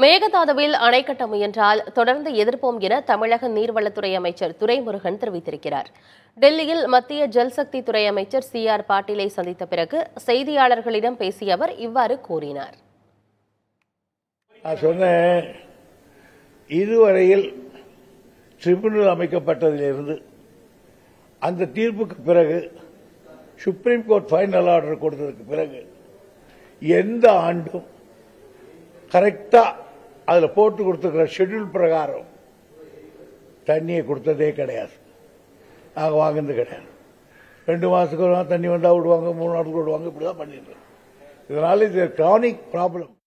மேகதாதுவில் அணை கட்ட முயன்றால் தொடர்ந்து எதிர்ப்போம் என தமிழக நீர்வளத்துறை அமைச்சர் துரைமுருகன் தெரிவித்திருக்கிறார் டெல்லியில் மத்திய ஜல்சக்தி துறை அமைச்சர் சி ஆர் பாட்டீலை சந்தித்த பிறகு செய்தியாளர்களிடம் பேசிய அவர் இவ்வாறு கூறினார் நான் சொன்னேன் இதுவரையில் ட்ரிபுனல் அமைக்கப்பட்டதிலிருந்து அந்த தீர்ப்புக்கு பிறகு சுப்ரீம் கோர்ட் ஃபைனல் ஆர்டர் கொடுத்ததுக்கு பிறகு எந்த ஆண்டும் கரெக்டா அதுல போட்டு கொடுத்துருக்கிற ஷெட்யூல் பிரகாரம் தண்ணியை கொடுத்ததே கிடையாது நாங்கள் வாங்கினது கிடையாது ரெண்டு மாசத்துக்கு ஒரு நாள் தண்ணி வந்தா விடுவாங்க மூணு நாளுக்கு விடுவாங்க இப்படிதான் பண்ணிட்டு இருக்கோம். இதனால இது கிரானிக் ப்ராப்ளம்